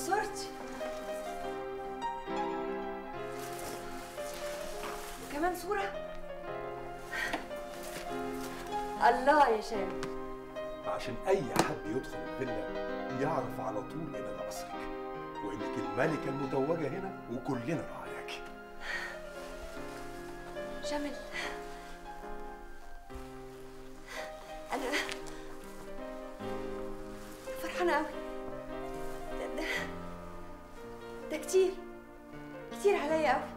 صورتي كمان صورة الله يا شام عشان اي حد يدخل الفيلا يعرف على طول ان ده قصرك وانك الملكه المتوجه هنا وكلنا رعاياك شامل انا فرحانه قوي ده, ده, ده كتير كتير عليا قوي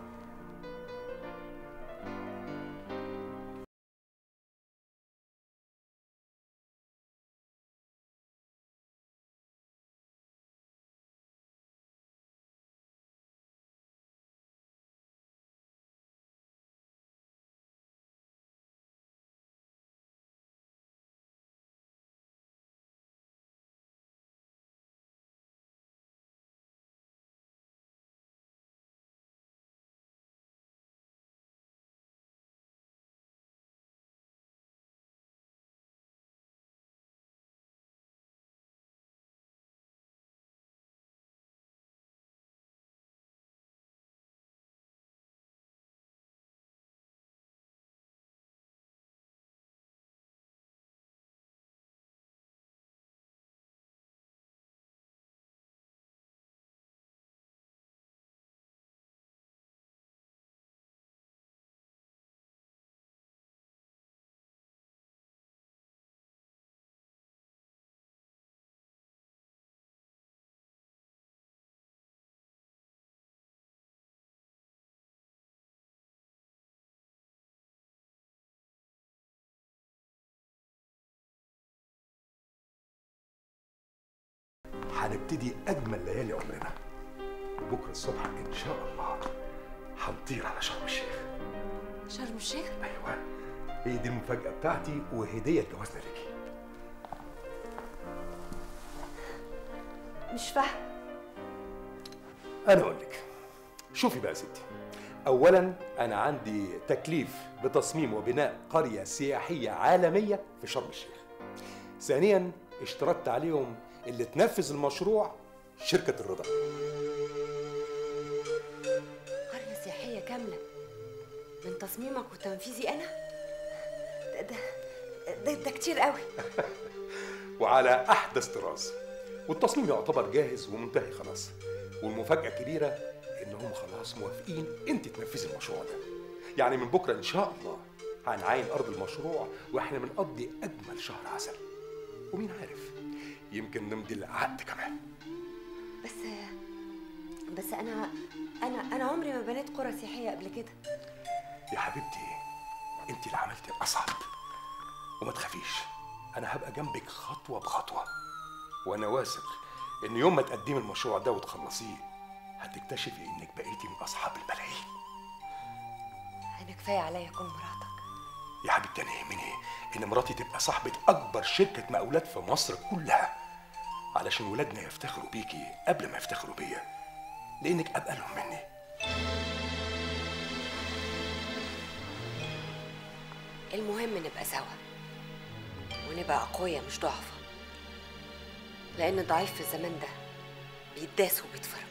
هنبتدي اجمل ليالي عمرنا وبكره الصبح ان شاء الله هنطير على شرم الشيخ شرم الشيخ ايوه هي دي المفاجاه بتاعتي وهديه جوازنا ليكي مش فاهم انا اقول لك شوفي بقى يا ستي اولا انا عندي تكليف بتصميم وبناء قريه سياحيه عالميه في شرم الشيخ ثانيا اشترطت عليهم اللي تنفذ المشروع شركه الرضا قرية سياحية كاملة من تصميمك وتنفيذي أنا ده ده ده, ده كتير قوي وعلى احدث طراز والتصميم يعتبر جاهز ومنتهي خلاص والمفاجاه الكبيره انهم خلاص موافقين انت تنفذي المشروع ده يعني من بكره ان شاء الله هنعاين ارض المشروع واحنا بنقضي اجمل شهر عسل ومين عارف يمكن نمضي العقد كمان بس بس أنا أنا أنا عمري ما بنيت قرى سياحية قبل كده يا حبيبتي انت اللي عملتي الاصعب وما تخافيش انا هبقى جنبك خطوه بخطوه وانا واثق ان يوم ما تقدمي المشروع ده وتخلصيه هتكتشفي انك بقيتي من اصحاب الملايين أنا كفاية عليا أكون مراتك يا حبيبتي انا يهمني ان مراتي تبقى صاحبه اكبر شركه مقاولات في مصر كلها علشان ولادنا يفتخروا بيكي قبل ما يفتخروا بيا لانك ابقى لهم مني المهم نبقى سوا ونبقى أقوياء مش ضعفة لأن الضعيف في الزمان ده بيتداس وبيتفرم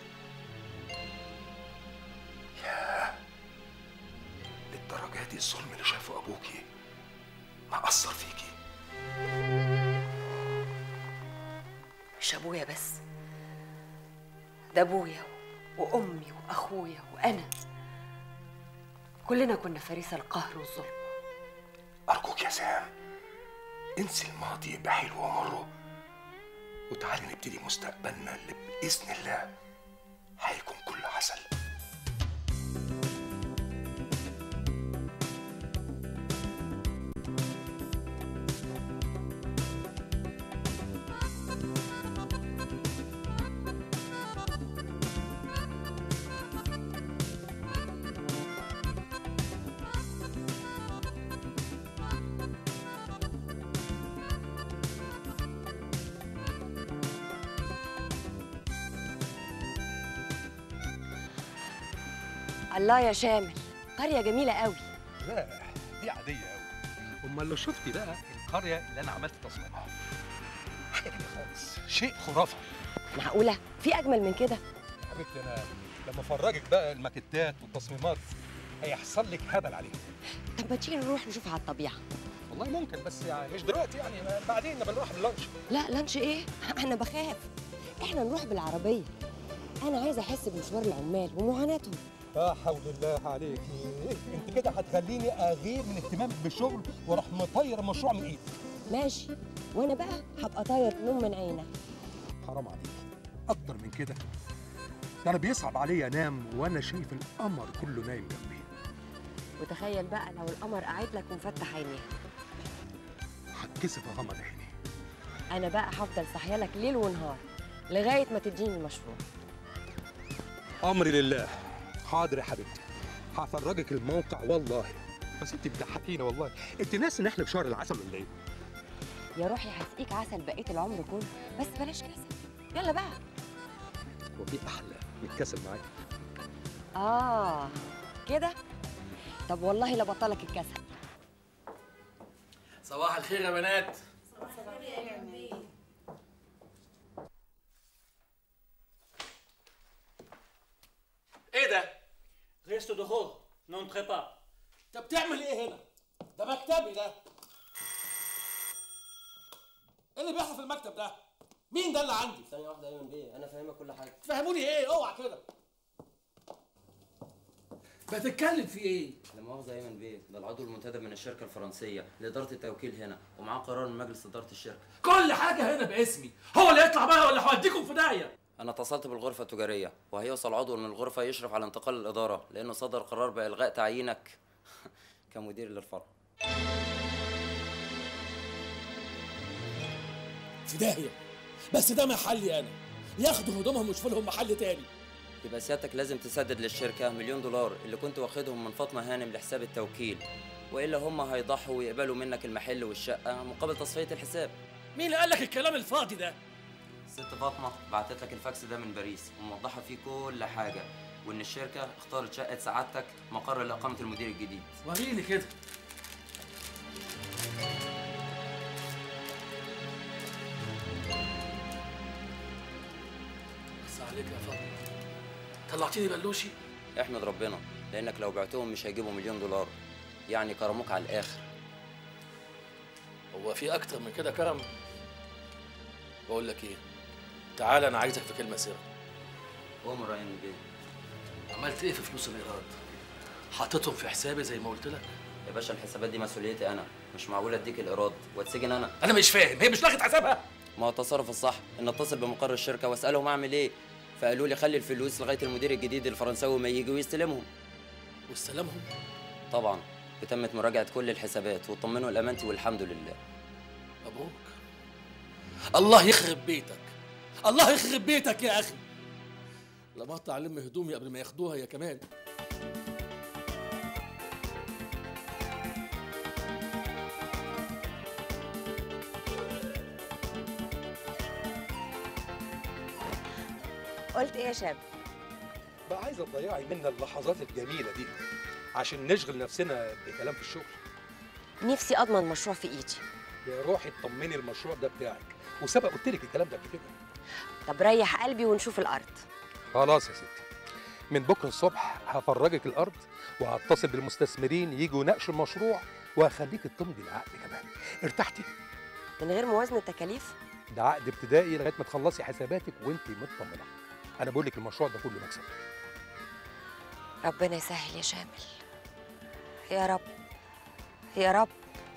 للدرجه دي الظلم اللي شافه ابوكي ما اثر فيكي مش أبويا بس ده أبويا وأمي وأخويا وأنا كلنا كنا فريسة القهر والظلم أرجوك يا سام انسي الماضي بحلو ومره وتعالي نبتدي مستقبلنا اللي بإذن الله هيكون كله عسل الله يا شامل قرية جميلة قوي لا دي عادية أوي أمال لو شفتي بقى القرية اللي أنا عملت تصميمها حاجة تانية خالص شيء خرافي معقوله في اجمل من كده حبيبتي انا لما افرجك بقى الماكيتات والتصميمات هيحصل لك هبل عليها طب ما تيجي نروح نشوف على الطبيعه والله ممكن بس يعني مش دلوقتي يعني بعدين نبقى نروح باللانش لا لانش ايه انا بخاف احنا نروح بالعربيه انا عايزه احس بمشوار العمال ومعاناتهم لا حول الله عليك انت كده هتخليني اغير من اهتمامك بالشغل واروح مطير المشروع من ايدي ماشي وانا بقى هبقى طاير نوم من عينك حرام عليك اكتر من كده ده انا بيصعب عليا انام وانا شايف القمر كله نايم جنبي وتخيل بقى لو القمر قاعد لك ومفتح عينيه هتكسف اغمض عيني انا بقى هفضل صاحيه لك ليل ونهار لغايه ما تديني المشروع امري لله حاضر يا حبيبتي هفرجك الموقع والله بس انت بتضحكينا والله انت ناس ان احنا في شهر العسل ولا ايه يا روحي هسقيك عسل بقيه العمر كله بس بلاش كسل يلا بقى هو في احلى من الكسل معاك اه كده طب والله لا بطلك الكسل صباح الخير يا بنات ايه ده؟ Reste dehors, n'entrez pas. انت بتعمل ايه هنا؟ ده مكتبي ده ايه اللي بيحصل في المكتب ده؟ مين ده اللي عندي؟ ثانية واحدة أيمن بيه أنا فاهمك كل حاجة تفهموني ايه؟ اوعى كده بتتكلم في ايه؟ لا مؤاخذة أيمن بيه ده العضو المنتدب من الشركة الفرنسية لإدارة التوكيل هنا ومعاه قرار من مجلس إدارة الشركة كل حاجة هنا باسمي هو اللي يطلع بقى ولا هوديكم في داهية أنا اتصلت بالغرفة التجارية وهيوصل عضو من الغرفة يشرف على انتقال الإدارة لأنه صدر قرار بإلغاء تعيينك كمدير للفرع في داهية بس ده محلي انا ياخدوا هدومهم ويشوفوا لهم محل تاني يبقى سيادتك لازم تسدد للشركة مليون دولار اللي كنت واخدهم من فاطمة هانم لحساب التوكيل وإلا هم هيضحوا ويقبلوا منك المحل والشقة مقابل تصفية الحساب مين اللي قال لك الكلام الفاضي ده؟ ست فاطمة بعتت لك الفاكس ده من باريس وموضحة فيه كل حاجة وإن الشركة اختارت شقة سعادتك مقر لإقامة المدير الجديد وريني كده بس عليك يا فاطمة طلعتيني بلوشي احمد ربنا لأنك لو بعتهم مش هيجيبوا مليون دولار يعني كرموك على الآخر هو في أكتر من كده كرم بقول لك إيه تعال أنا عايزك في كلمة سر أمر يا بيه عملت إيه في فلوس الإيراد؟ حطيتهم في حسابي زي ما قلت لك يا باشا الحسابات دي مسؤوليتي أنا مش معقول أديك الإيراد وأتسجن أنا أنا مش فاهم هي مش لاقت حسابها ما هو التصرف الصح ان اتصل بمقر الشركه واسالهم اعمل ايه فقالوا لي خلي الفلوس لغايه المدير الجديد الفرنساوي ما يجي ويستلمهم واستلمهم طبعا وتمت مراجعه كل الحسابات واطمنوا لامانتي والحمد لله مبروك الله يخرب بيتك الله يخرب بيتك يا أخي لما أقطع ألم هدومي قبل ما ياخدوها يا كمان قلت ايه يا شاب بقى عايزه تضيعي منا اللحظات الجميله دي عشان نشغل نفسنا بكلام في الشغل نفسي اضمن مشروع في ايدي يا روحي اطمني المشروع ده بتاعك وسبق قلت لك الكلام ده قبل كده طب ريح قلبي ونشوف الارض خلاص يا ستي من بكره الصبح هفرجك الارض وهتصل بالمستثمرين يجوا يناقشوا المشروع وهخليك تمضي العقد كمان ارتحتي من غير موازنه تكاليف ده عقد ابتدائي لغايه ما تخلصي حساباتك وانت مطمنه انا بقول لك المشروع ده كله مكسب ربنا يسهل يا شامل يا رب يا رب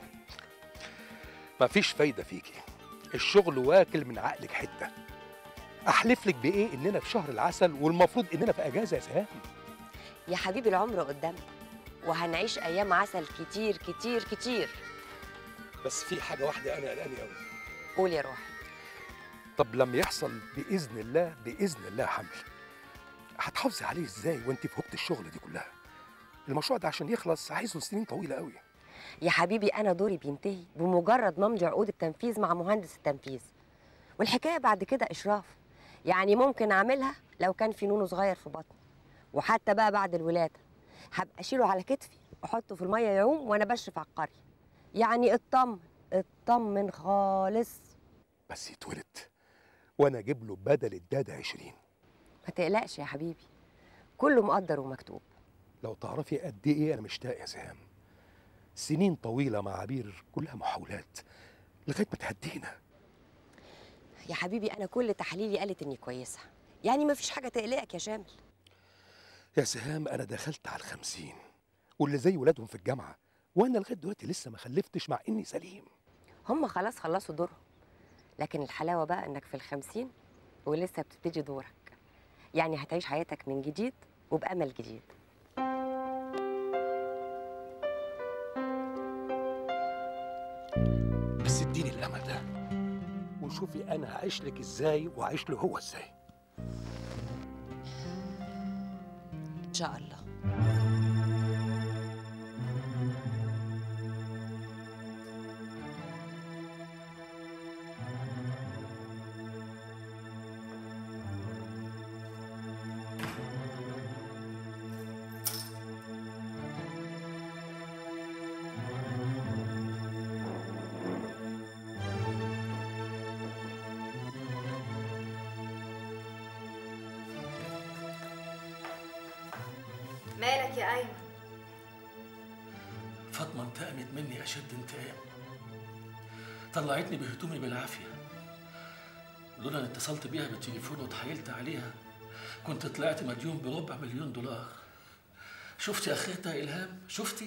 مفيش فايده فيكي الشغل واكل من عقلك حته احلف لك بايه اننا في شهر العسل والمفروض اننا في اجازه يا سهام يا حبيبي العمر قدامنا وهنعيش ايام عسل كتير كتير كتير بس في حاجه واحده انا قلقان قوي قول يا روحي طب لما يحصل باذن الله باذن الله حمل هتحافظي عليه ازاي وانت في هوبه الشغل دي كلها المشروع ده عشان يخلص عايزه سنين طويله قوي يا حبيبي انا دوري بينتهي بمجرد ما امضي عقود التنفيذ مع مهندس التنفيذ والحكايه بعد كده اشراف يعني ممكن اعملها لو كان في نونو صغير في بطني وحتى بقى بعد الولاده هبقى اشيله على كتفي واحطه في الميه يعوم وانا بشرف على القريه يعني اطمن اطمن خالص بس يتولد وانا اجيب له بدل الداده 20 ما تقلقش يا حبيبي كله مقدر ومكتوب لو تعرفي قد ايه انا مشتاق يا سهام سنين طويله مع عبير كلها محاولات لغايه ما تهدينا يا حبيبي انا كل تحاليلي قالت اني كويسه يعني ما فيش حاجه تقلقك يا شامل يا سهام انا دخلت على الخمسين واللي زي ولادهم في الجامعه وانا لغايه دلوقتي لسه ما خلفتش مع اني سليم هم خلاص خلصوا دورهم لكن الحلاوه بقى انك في الخمسين ولسه بتبتدي دورك يعني هتعيش حياتك من جديد وبامل جديد بس اديني الامل ده وشوفي انا هعيش لك ازاي وهعيش له هو ازاي ان شاء الله مالك يا ايمن فاطمه انتقمت مني اشد انتقام طلعتني بهدومي بالعافيه لولا ان اتصلت بيها بالتليفون وتحايلت عليها كنت طلعت مديون بربع مليون دولار شفتي اخرتها يا الهام شفتي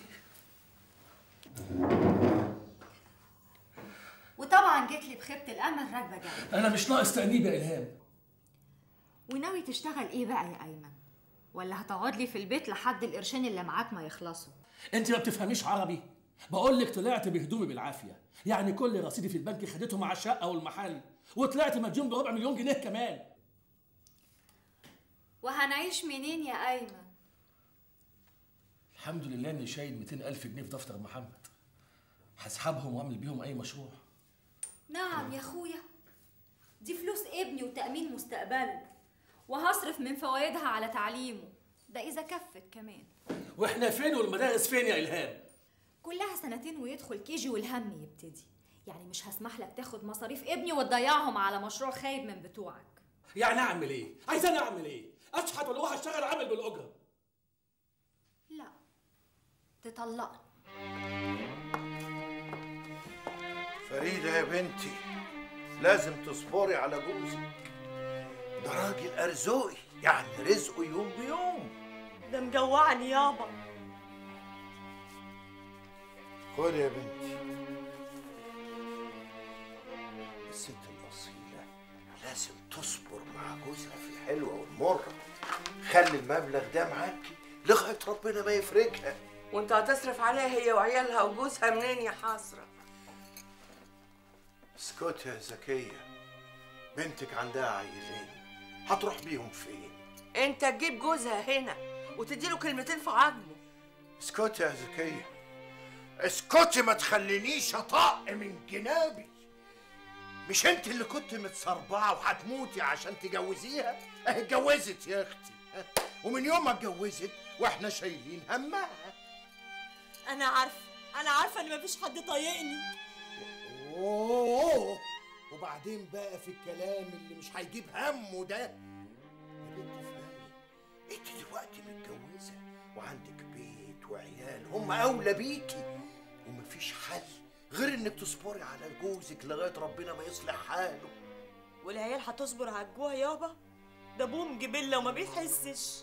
وطبعا جيت لي بخيبه الامل راكبه جنبي انا مش ناقص تانيب يا الهام وناوي تشتغل ايه بقى يا ايمن ولا هتقعد لي في البيت لحد القرشين اللي معاك ما يخلصوا انت ما بتفهميش عربي بقول لك طلعت بهدومي بالعافيه يعني كل رصيدي في البنك خدته مع الشقه والمحل وطلعت مديون بربع مليون جنيه كمان وهنعيش منين يا ايمن الحمد لله اني شايل 200 الف جنيه في دفتر محمد هسحبهم واعمل بيهم اي مشروع نعم يا اخويا دي فلوس ابني وتأمين مستقبله وهصرف من فوائدها على تعليمه ده إذا كفت كمان واحنا فين والمدارس فين يا الهام كلها سنتين ويدخل كيجي والهم يبتدي يعني مش هسمح لك تاخد مصاريف ابني وتضيعهم على مشروع خايب من بتوعك يعني اعمل ايه عايزاني اعمل ايه اشحت ولا اروح اشتغل عامل بالاجره لا تطلقني فريدة يا بنتي لازم تصبري على جوزك ده راجل أرزقي يعني رزقه يوم بيوم ده مجوعني يابا خد يا بنتي الست الأصيلة لازم تصبر مع جوزها في الحلوة والمرة خلي المبلغ ده معاكي لغاية ربنا ما يفرجها وانت هتصرف عليها هي وعيالها وجوزها منين يا حسرة اسكت يا زكية بنتك عندها عيلين هتروح بيهم فين انت تجيب جوزها هنا وتديله كلمتين في عظمه اسكت يا زكية اسكتي ما تخلينيش اطق من جنابي مش انت اللي كنت متصربعه وهتموتي عشان تجوزيها اهي اتجوزت يا اختي ها؟ ومن يوم ما اتجوزت واحنا شايلين همها انا عارفه انا عارفه ان مفيش حد طايقني اوه وبعدين بقى في الكلام اللي مش هيجيب همه ده يا بنت افهمي انت دلوقتي متجوزه وعندك بيت وعيال هم اولى بيكي ومفيش حل غير انك تصبري على جوزك لغايه ربنا ما يصلح حاله والعيال هتصبر على الجوع يابا ده ابوهم جبله وما بيحسش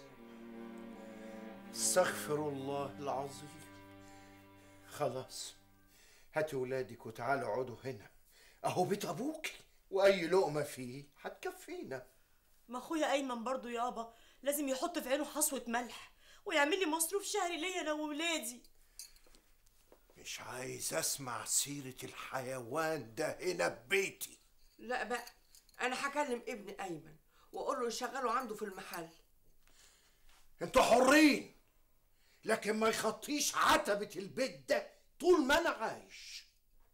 استغفر الله العظيم خلاص هاتي ولادك وتعالوا اقعدوا هنا اهو بيت ابوكي واي لقمه فيه هتكفينا ما اخويا ايمن برضو يابا لازم يحط في عينه حصوه ملح ويعمل لي مصروف شهري ليا انا وولادي مش عايز اسمع سيره الحيوان ده هنا ببيتي لا بقى انا هكلم ابن ايمن واقول له يشغله عنده في المحل انتوا حرين لكن ما يخطيش عتبه البيت ده طول ما انا عايش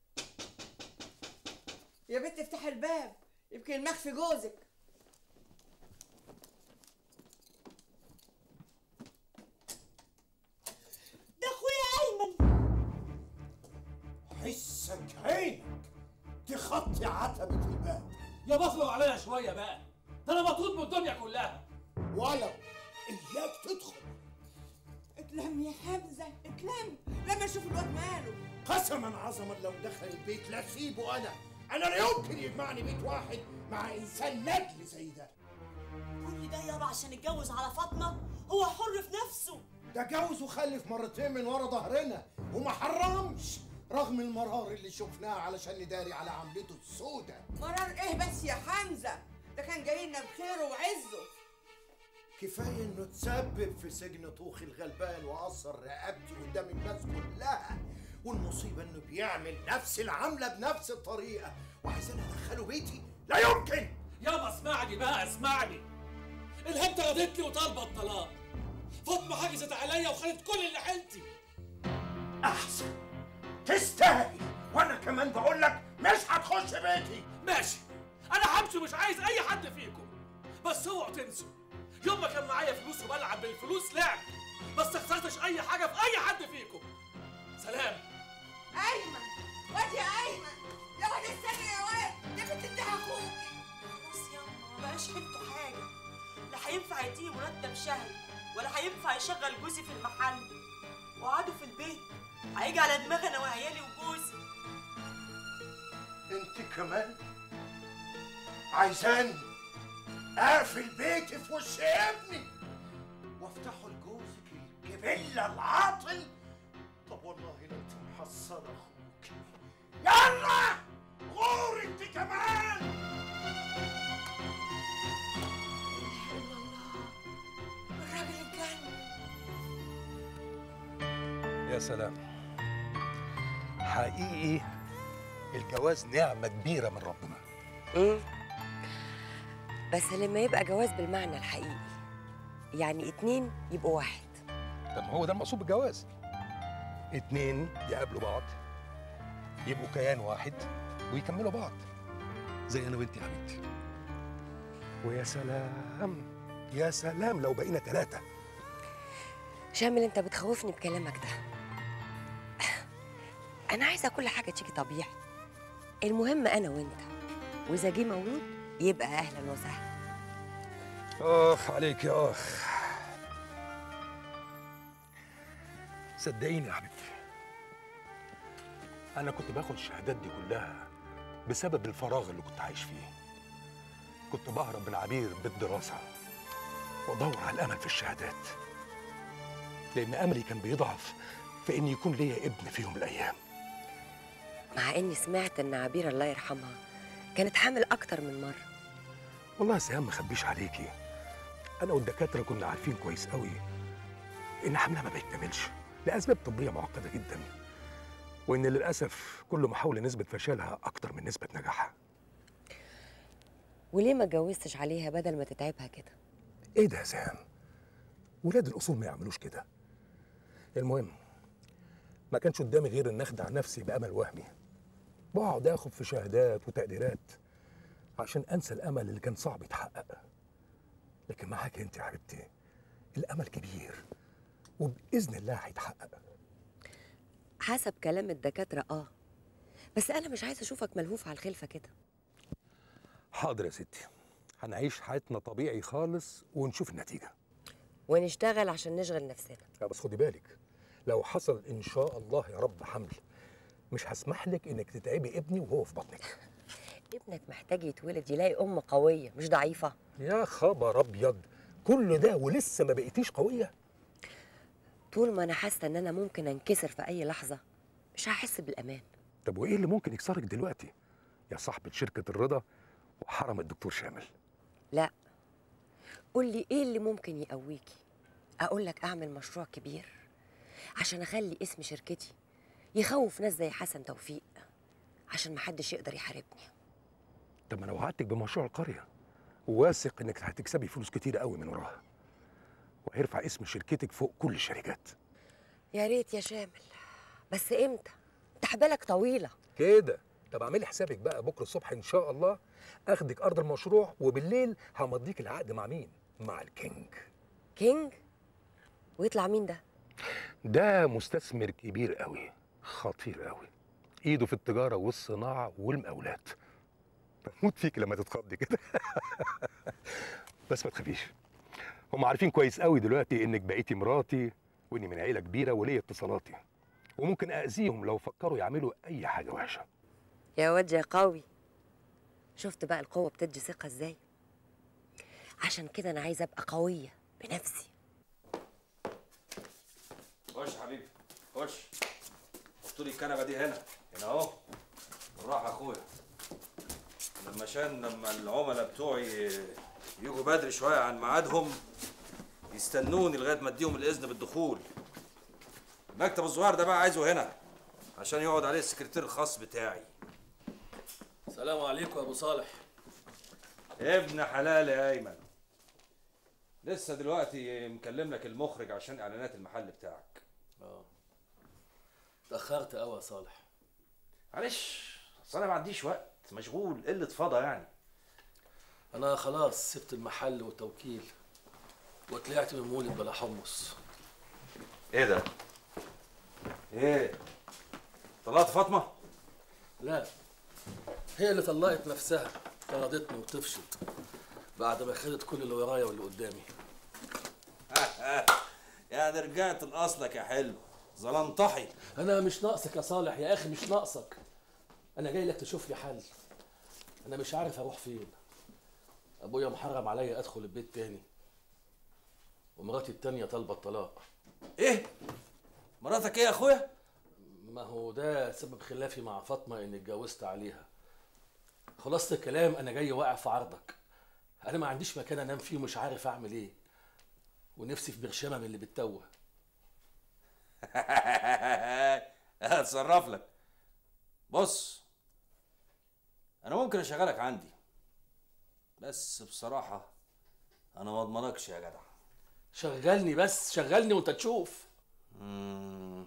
يا بنت افتحي الباب يمكن مخفي جوزك ده اخويا ايمن حسك عينك تخطي عتبه الباب يا بصبر عليا شويه بقى ده انا مطرود من الدنيا كلها ولو اياك تدخل اتلم يا حمزه اتلم لما اشوف الواد ماله قسما عظما لو دخل البيت لا اسيبه انا انا لا يمكن يجمعني بيت واحد مع انسان ندل زي ده كل ده يابا عشان اتجوز على فاطمه هو حر في نفسه ده جوز وخلف مرتين من ورا ظهرنا وما حرمش رغم المرار اللي شفناه علشان نداري على عملته السودة مرار ايه بس يا حمزه ده كان جاي لنا بخيره وعزه كفاية انه تسبب في سجن طوخي الغلبان وأثر رقبتي قدام الناس كلها والمصيبة انه بيعمل نفس العملة بنفس الطريقة وعايزين ادخله بيتي لا يمكن يابا اسمعني بقى اسمعني الهام ردت لي وطالبه الطلاق فاطمه حجزت عليا وخدت كل اللي حيلتي احسن تستاهل وانا كمان بقول لك مش هتخش بيتي ماشي انا همشي مش عايز اي حد فيكم بس اوعوا تنسوا يوم ما كان معايا فلوس وبلعب بالفلوس لعب بس خسرتش اي حاجه في اي حد فيكم سلام ايمن واد يا ايمن يا واد استنى يا واد ده كنت انت اخوكي خلاص يابا ما بقاش حيلته حاجه لا هينفع يديني مرتب شهري ولا هينفع يشغل جوزي في المحل وقعدوا في البيت هيجي على دماغي انا وعيالي وجوزي انت كمان عايزاني اقفل بيتي في وش ابني وافتحه لجوزك الجبلة العاطل طب والله لا انت محصلة اخوك يلا غور انت كمان الراجل اتجنن يا سلام حقيقي الجواز نعمة كبيرة من ربنا مم. بس لما يبقى جواز بالمعنى الحقيقي يعني اتنين يبقوا واحد طب ما هو ده المقصود بالجواز اتنين يقابلوا بعض يبقوا كيان واحد ويكملوا بعض زي انا وانت يا حبيبتي ويا سلام يا سلام لو بقينا ثلاثة شامل انت بتخوفني بكلامك ده انا عايزه كل حاجه تيجي طبيعي المهم انا وانت واذا جه مولود يبقى اهلا وسهلا اخ عليك يا اخ صدقيني يا حبيبتي انا كنت باخد الشهادات دي كلها بسبب الفراغ اللي كنت عايش فيه كنت بهرب من عبير بالدراسة وادور على الامل في الشهادات لان املي كان بيضعف في ان يكون ليا ابن في يوم من الايام مع اني سمعت ان عبير الله يرحمها كانت حامل اكتر من مره والله يا سهام ما اخبيش عليكي انا والدكاتره كنا عارفين كويس قوي ان حملها ما بيكتملش لاسباب طبيه معقده جدا وان للاسف كل محاوله نسبه فشلها اكتر من نسبه نجاحها وليه ما اتجوزتش عليها بدل ما تتعبها كده ايه ده يا سهام ولاد الاصول ما يعملوش كده المهم ما كانش قدامي غير ان اخدع نفسي بامل وهمي بقعد اخد في شهادات وتقديرات عشان انسى الامل اللي كان صعب يتحقق لكن معاك انت يا حبيبتي الامل كبير وباذن الله هيتحقق حسب كلام الدكاتره اه بس انا مش عايزه اشوفك ملهوف على الخلفه كده حاضر يا ستي هنعيش حياتنا طبيعي خالص ونشوف النتيجه ونشتغل عشان نشغل نفسنا لا بس خدي بالك لو حصل ان شاء الله يا رب حمل مش هسمح لك انك تتعبي ابني وهو في بطنك ابنك محتاج يتولد يلاقي ام قويه مش ضعيفه يا خبر ابيض كل ده ولسه ما بقيتيش قويه طول ما انا حاسه ان انا ممكن انكسر في اي لحظه مش هحس بالامان طب وايه اللي ممكن يكسرك دلوقتي يا صاحبه شركه الرضا وحرم الدكتور شامل لا قول لي ايه اللي ممكن يقويكي اقول لك اعمل مشروع كبير عشان اخلي اسم شركتي يخوف ناس زي حسن توفيق عشان محدش يقدر يحاربني طب ما انا وعدتك بمشروع القريه واثق انك هتكسبي فلوس كتير قوي من وراها وهيرفع اسم شركتك فوق كل الشركات يا ريت يا شامل بس امتى انت حبالك طويله كده طب اعملي حسابك بقى بكره الصبح ان شاء الله اخدك ارض المشروع وبالليل همضيك العقد مع مين مع الكينج كينج ويطلع مين ده ده مستثمر كبير قوي خطير قوي ايده في التجاره والصناعه والمقاولات بموت فيك لما تتخضي كده بس ما تخافيش هم عارفين كويس قوي دلوقتي انك بقيتي مراتي واني من عيله كبيره وليا اتصالاتي وممكن اذيهم لو فكروا يعملوا اي حاجه وحشه يا واد يا قوي شفت بقى القوة بتدي ثقة ازاي عشان كده انا عايزة ابقى قوية بنفسي خش يا حبيبي خش حطوا لي الكنبه دي هنا هنا اهو بالراحه يا اخويا لما عشان لما العملاء بتوعي يجوا بدري شويه عن ميعادهم يستنوني لغايه ما اديهم الاذن بالدخول المكتب الصغير ده بقى عايزه هنا عشان يقعد عليه السكرتير الخاص بتاعي السلام عليكم يا ابو صالح ابن حلال يا ايمن لسه دلوقتي مكلم لك المخرج عشان اعلانات المحل بتاعك اه اتاخرت قوي يا صالح معلش اصل انا ما عنديش وقت مشغول قله فضا يعني انا خلاص سبت المحل والتوكيل وطلعت من مولد بلا حمص ايه ده ايه طلعت فاطمه لا هي اللي طلقت نفسها طردتني وطفشت بعد ما خدت كل اللي ورايا واللي قدامي يعني رجعت لاصلك يا حلو زلنطحي انا مش ناقصك يا صالح يا اخي مش ناقصك انا جاي لك تشوف لي حل انا مش عارف اروح فين ابويا محرم عليا ادخل البيت تاني ومراتي التانية طالبة الطلاق ايه مراتك ايه يا اخويا ما هو ده سبب خلافي مع فاطمة اني اتجوزت عليها خلاصة الكلام انا جاي واقع في عرضك انا ما عنديش مكان انام فيه ومش عارف اعمل ايه ونفسي في برشامة من اللي بتتوه هتصرف لك بص انا ممكن اشغلك عندي بس بصراحه انا ما اضمنكش يا جدع شغلني بس شغلني وانت تشوف مم.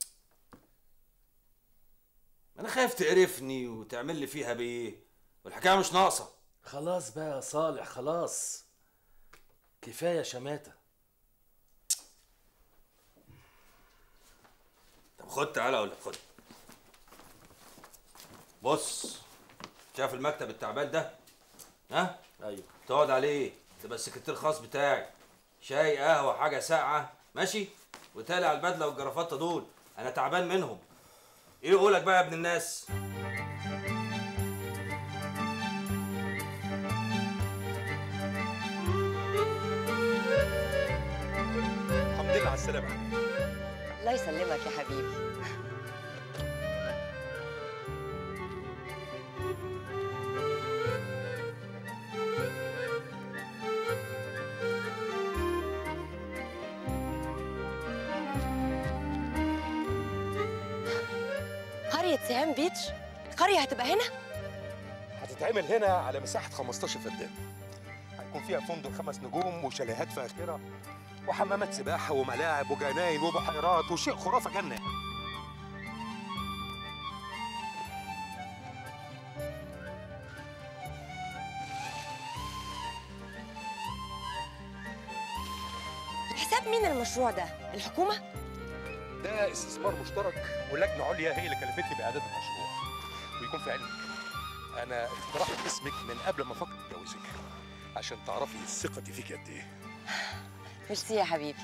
انا خايف تقرفني وتعمل لي فيها بايه والحكايه مش ناقصه خلاص بقى يا صالح خلاص كفايه شماته طب خد تعالى اقول لك خد بص شايف المكتب التعبان ده ها ايوه تقعد عليه تبقى السكرتير الخاص بتاعي شاي قهوه حاجه ساقعه ماشي وتالي على البدله والجرافطه دول انا تعبان منهم ايه قولك بقى يا ابن الناس الحمد لله على السلامه يا حبيبي الله يسلمك يا حبيبي قرية سهام بيتش القرية هتبقى هنا هتتعمل هنا على مساحه 15 فدان هيكون فيها فندق خمس نجوم وشاليهات فاخره وحمامات سباحه وملاعب وجناين وبحيرات وشيء خرافه جنه حساب مين المشروع ده الحكومة ده استثمار مشترك ولجنه عليا هي اللي كلفتني باعداد المشروع ويكون في علمك انا اقترحت اسمك من قبل ما افكر اتجوزك عشان تعرفي ثقتي فيك قد ايه ميرسي يا حبيبي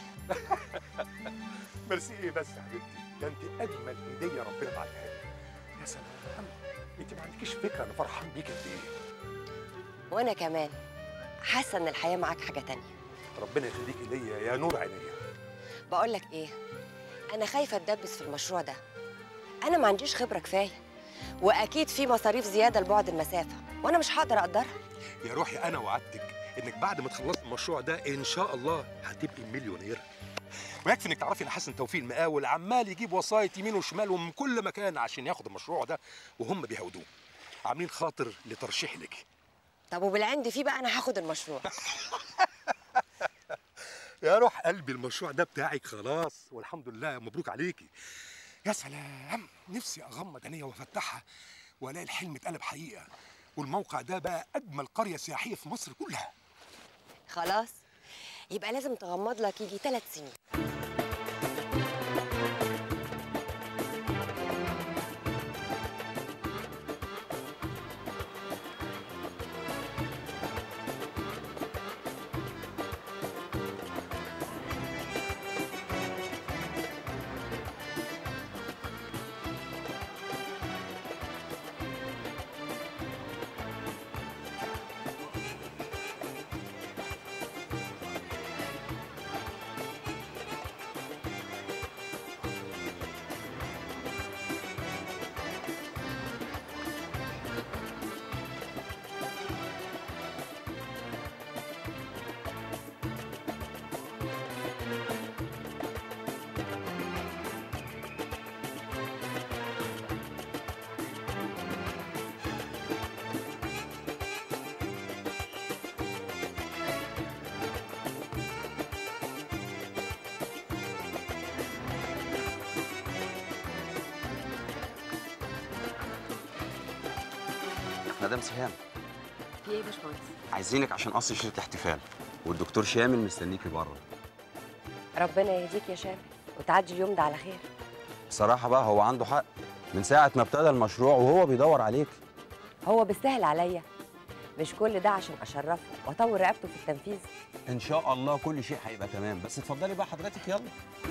ميرسي ايه بس يا حبيبتي ده انت اجمل هديه ربنا بعتها لي يا سلام انت ما عندكيش فكره انا فرحان بيك قد ايه وانا كمان حاسة ان الحياة معاك حاجة تانية ربنا يخليكي ليا يا نور عينيا بقول لك ايه انا خايفة اتدبس في المشروع ده انا ما عنديش خبرة كفاية واكيد في مصاريف زيادة لبعد المسافة وانا مش هقدر اقدرها يا روحي انا وعدتك انك بعد ما تخلصي المشروع ده ان شاء الله هتبقي مليونير ويكفي انك تعرفي ان حسن توفيق المقاول عمال يجيب وسايط يمين وشمال ومن كل مكان عشان ياخد المشروع ده وهم بيهودوه عاملين خاطر لترشيح لك طب وبالعند فيه بقى انا هاخد المشروع يا روح قلبي المشروع ده بتاعك خلاص والحمد لله مبروك عليكي يا سلام نفسي اغمض عينيا وافتحها والاقي الحلم اتقلب حقيقه والموقع ده بقى اجمل قريه سياحيه في مصر كلها خلاص يبقى لازم تغمض لك يجي ثلاث سنين مدام سهام في ايه يا باشمهندس عايزينك عشان قصر شركه احتفال والدكتور شامل مستنيكي بره ربنا يهديك يا شامل وتعدي اليوم ده على خير بصراحه بقى هو عنده حق من ساعه ما ابتدى المشروع وهو بيدور عليك هو بيستاهل عليا مش كل ده عشان اشرفه واطور رقبته في التنفيذ ان شاء الله كل شيء هيبقى تمام بس اتفضلي بقى حضرتك يلا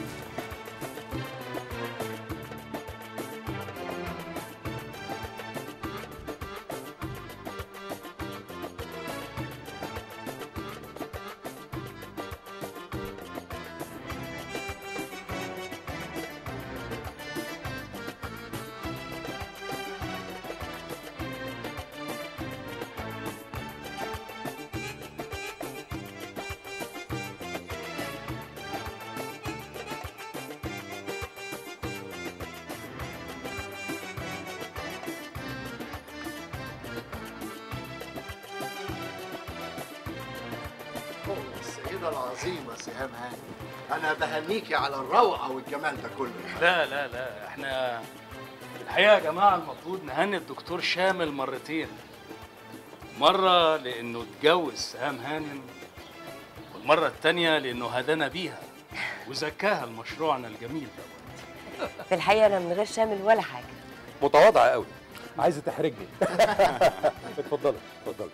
السيدة العظيمة سهام هاني أنا بهنيكي على الروعة والجمال ده كله لا لا لا احنا الحقيقه يا جماعه المفروض نهني الدكتور شامل مرتين مره لانه اتجوز سهام هانم والمره التانيه لانه هدانا بيها وزكاها لمشروعنا الجميل ده في الحقيقه انا من غير شامل ولا حاجه متواضعه قوي عايزه تحرجني اتفضلي اتفضلي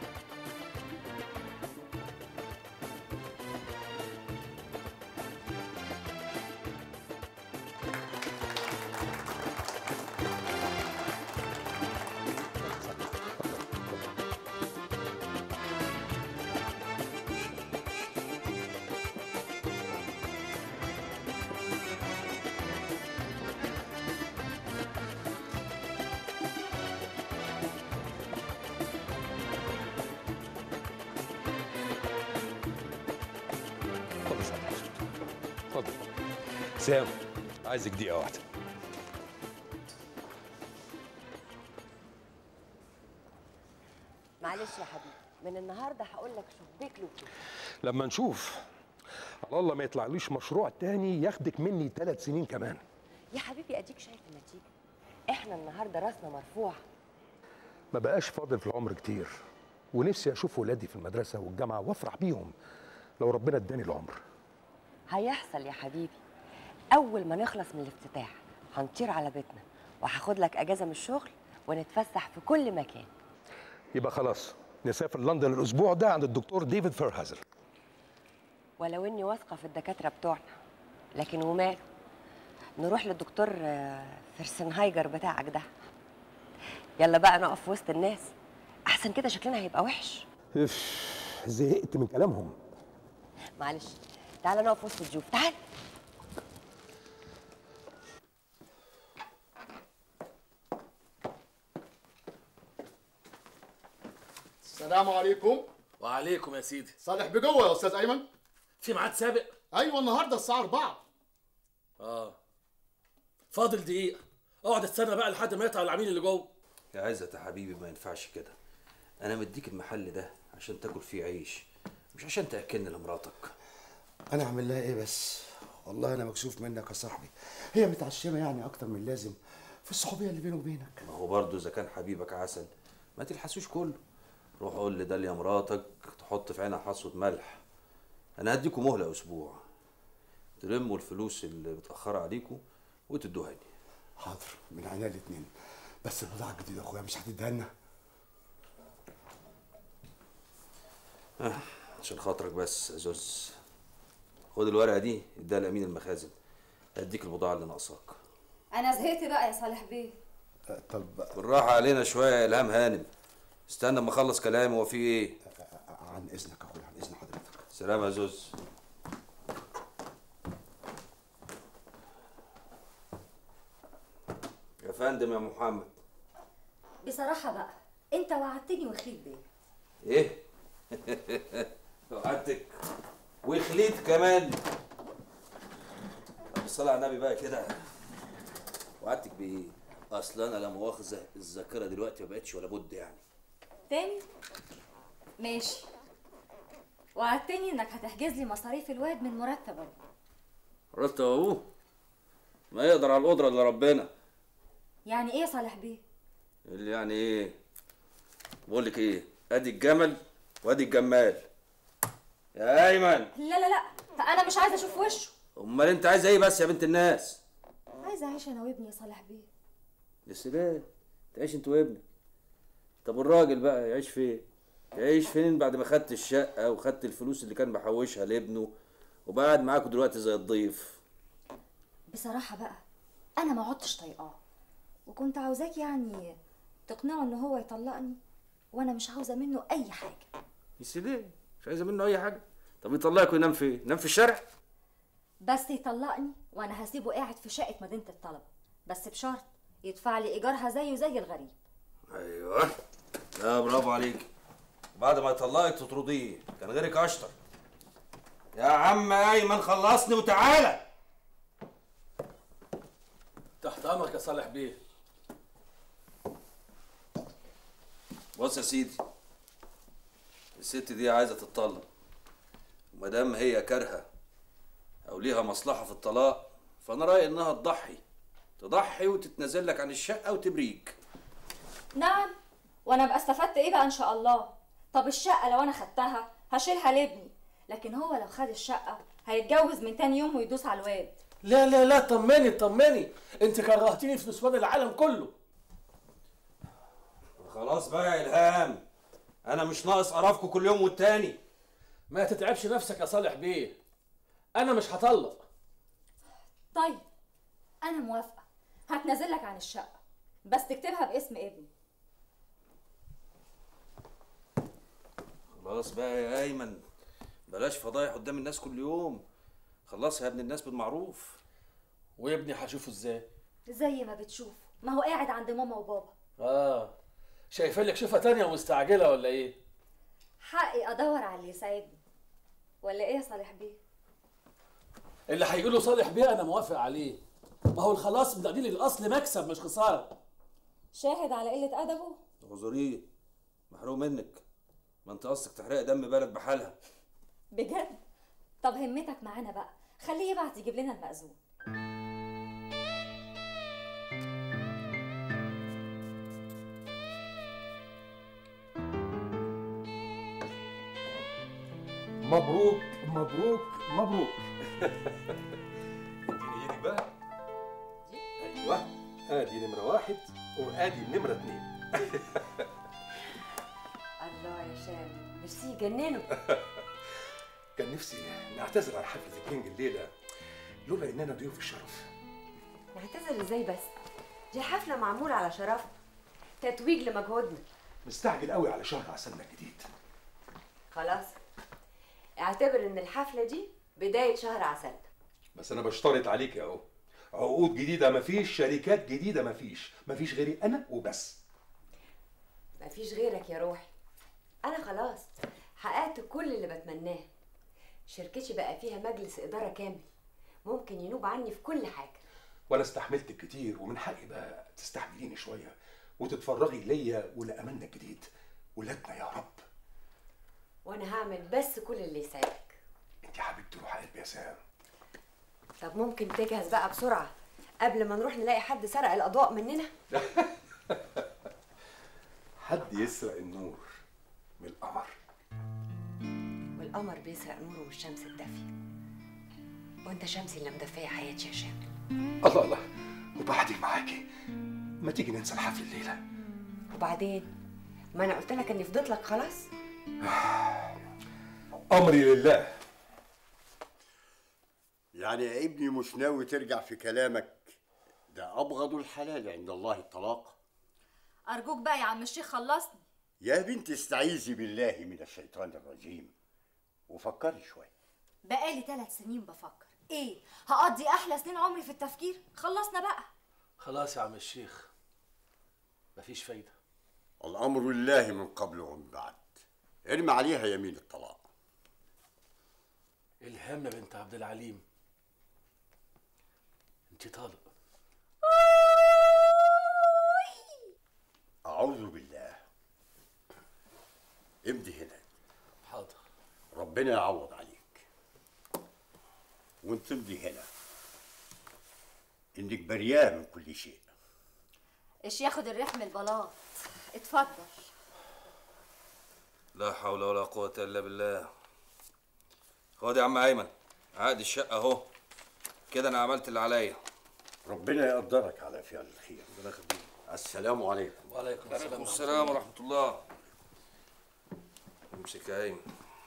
اتفضل سعادة الباشا. اتفضل سام عايزك دقيقه واحده معلش يا حبيبي من النهارده هقول لك شبيك لوكي لما نشوف على الله ما يطلعليش مشروع تاني ياخدك مني ثلاث سنين كمان يا حبيبي اديك شايف النتيجه احنا النهارده راسنا مرفوع ما بقاش فاضل في العمر كتير ونفسي اشوف ولادي في المدرسه والجامعه وافرح بيهم لو ربنا اداني العمر هيحصل يا حبيبي اول ما نخلص من الافتتاح هنطير على بيتنا وهاخد لك اجازه من الشغل ونتفسح في كل مكان يبقى خلاص نسافر لندن الاسبوع ده عند الدكتور ديفيد فيرهازر ولو اني واثقه في الدكاتره بتوعنا لكن وماله نروح للدكتور آه، فرسنهايجر بتاعك ده يلا بقى نقف وسط الناس احسن كده شكلنا هيبقى وحش اف زهقت من كلامهم معلش تعالى نقف وسط الضيوف تعال السلام عليكم وعليكم يا سيدي صالح بجوه يا استاذ ايمن في ميعاد سابق ايوه النهارده الساعه 4 اه فاضل دقيقه اقعد استنى بقى لحد ما يطلع العميل اللي جوه يا عزت يا حبيبي ما ينفعش كده انا مديك المحل ده عشان تاكل فيه عيش مش عشان تاكلني لمراتك انا اعمل لها ايه بس والله انا مكسوف منك يا صاحبي هي متعشمه يعني اكتر من اللازم في الصحوبيه اللي بيني وبينك ما هو برضه اذا كان حبيبك عسل ما تلحسوش كله روح قول لداليا مراتك تحط في عينها حصوة ملح انا هديكم مهله اسبوع تلموا الفلوس اللي متاخره عليكم وتدوها لي حاضر من عينيا الاتنين بس البضاعه الجديده يا اخويا مش هتديها لنا آه، عشان خاطرك بس يا زوز خد الورقه دي اديها لامين المخازن هديك البضاعه اللي ناقصاك انا زهقت بقى يا صالح بيه طب بالراحه علينا شويه يا الهام هانم استنى اما اخلص كلامي هو في ايه عن اذنك يا اخويا عن اذن حضرتك سلام يا زوز يا فندم يا محمد بصراحه بقى انت وعدتني وخيت بيه ايه وقعدتك وخليت كمان طب الصلاة على النبي بقى كده وقعدتك بايه اصل انا لا مؤاخذه الذاكره دلوقتي ما بقتش ولا بد يعني تاني ماشي وعدتني انك هتحجز لي مصاريف الواد من مرتبك رحت ابوه ما يقدر على القدره الا ربنا يعني ايه يا صالح بيه اللي يعني ايه بقول لك ايه ادي الجمل وادي الجمال يا ايمن لا لا لا انا مش عايزه اشوف وشه امال انت عايزه ايه بس يا بنت الناس عايزه اعيش انا وابني يا صالح بيه يا سلام تعيش انت وابنك طب والراجل بقى يعيش فين يعيش فين بعد ما خدت الشقه وخدت الفلوس اللي كان محوشها لابنه وبقعد معاكم دلوقتي زي الضيف بصراحه بقى انا ما عدتش طايقاه وكنت عاوزاك يعني تقنعه ان هو يطلقني وانا مش عاوزه منه اي حاجه يا سلام مش عايزه منه اي حاجه طب يطلقك وينام فين ينام في الشارع بس يطلقني وانا هسيبه قاعد في شقه مدينه الطلبه بس بشرط يدفع لي ايجارها زيه زي الغريب ايوه لا برافو عليك بعد ما يطلقك تطرديه كان غيرك اشطر يا عم ايمن خلصني وتعالى تحت امرك يا صالح بيه بص يا سيدي الست دي عايزه تتطلق وما دام هي كارهه او ليها مصلحه في الطلاق فانا رايي انها تضحي تضحي وتتنازل لك عن الشقه وتبريك نعم وانا ابقى استفدت ايه بقى ان شاء الله طب الشقه لو انا خدتها هشيلها لابني لكن هو لو خد الشقه هيتجوز من تاني يوم ويدوس على الواد لا لا لا طمني طمني انت كرهتيني في نسوان العالم كله خلاص بقى يا الهام انا مش ناقص قرفكم كل يوم والتاني ما تتعبش نفسك يا صالح بيه انا مش هطلق طيب انا موافقه هتنازل لك عن الشقه بس تكتبها باسم ابني خلاص بقى يا ايمن بلاش فضايح قدام الناس كل يوم خلصها يا ابن الناس بالمعروف وابني هشوفه ازاي زي ما بتشوف ما هو قاعد عند ماما وبابا اه شايفه لك شوفه تانية ومستعجله ولا ايه حقي ادور على اللي يساعدني ولا ايه يا صالح بيه اللي هيقوله صالح بيه انا موافق عليه ما هو الخلاص من تقليل الاصل مكسب مش خساره شاهد على قله ادبه اعذريه محروم منك ما انت قصدك تحرق دم بلد بحالها بجد طب همتك معانا بقى خليه يبعت يجيب لنا المأذون مبروك مبروك مبروك اديني ايدك بقى ايوه ادي نمره واحد وادي نمره اتنين الله يا شام ميرسي يجننوا كان نفسي نعتذر عن حفله الكينج الليله لولا اننا ضيوف الشرف نعتذر ازاي بس دي حفله معموله على شرفنا تتويج لمجهودنا مستعجل قوي على شهر عسلنا الجديد خلاص اعتبر ان الحفله دي بدايه شهر عسلنا بس انا بشترط عليك اهو عقود جديده مفيش شركات جديده مفيش مفيش غيري انا وبس مفيش غيرك يا روحي انا خلاص حققت كل اللي بتمناه شركتي بقى فيها مجلس اداره كامل ممكن ينوب عني في كل حاجه وانا استحملت كتير ومن حقي بقى تستحمليني شويه وتتفرغي ليا ولاملنا الجديد ولادنا يا رب وانا هعمل بس كل اللي يساعدك انت حبيبتي روح قلبي يا سام طب ممكن تجهز بقى بسرعه قبل ما نروح نلاقي حد سرق الاضواء مننا حد يسرق النور من القمر والقمر بيسرق نوره والشمس الدافيه وانت شمسي اللي مدفيه حياتي يا شامل الله الله وبعدين معاكي ما تيجي ننسى الحفل الليله وبعدين ما انا قلت لك اني فضيت لك خلاص امري لله يعني يا ابني مش ناوي ترجع في كلامك ده أبغض الحلال عند الله الطلاق ارجوك بقى يا عم الشيخ خلصني يا بنت استعيذي بالله من الشيطان الرجيم وفكري شوية بقالي ثلاث سنين بفكر ايه هقضي احلى سنين عمري في التفكير خلصنا بقى خلاص يا عم الشيخ مفيش فايده الأمر لله من قبل ومن بعد ارمي عليها يمين الطلاق الهام يا بنت عبد العليم انت طالق أعوذ بالله امضي هنا حاضر ربنا يعوض عليك وانت تمضي هنا انك بريئة من كل شيء ايش ياخد الريح من البلاط اتفضل لا حول ولا قوة إلا بالله خد يا عم أيمن عقد الشقة أهو كده أنا عملت اللي عليا ربنا يقدرك على فعل الخير السلام عليكم وعليكم السلام السلام ورحمة الله امسك يا أيمن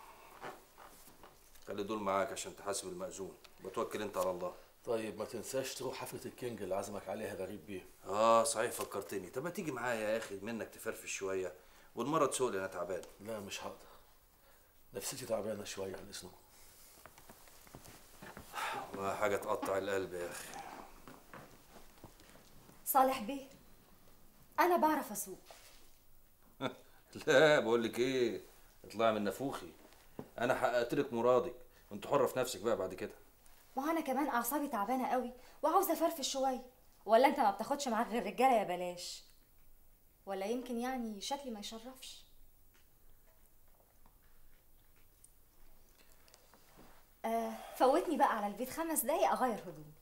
خلي دول معاك عشان تحاسب المأذون وتوكل أنت على الله طيب ما تنساش تروح حفلة الكينج اللي عزمك عليها غريب بيه اه صحيح فكرتني طب ما تيجي معايا يا اخي منك تفرفش شويه والمره تسوق لي انا تعبان لا مش هقدر نفسيتي تعبانة شوية عن إذنك والله حاجه تقطع القلب يا اخي صالح بيه انا بعرف اسوق لا بقول لك ايه اطلعي من نافوخي انا حققت لك مرادك وانت حره في نفسك بقى بعد كده ما انا كمان اعصابي تعبانه قوي وعاوزه افرفش شويه ولا انت ما بتاخدش معاك غير رجاله يا بلاش ولا يمكن يعني شكلي ما يشرفش آه فوتني بقى على البيت خمس دقايق اغير هدوم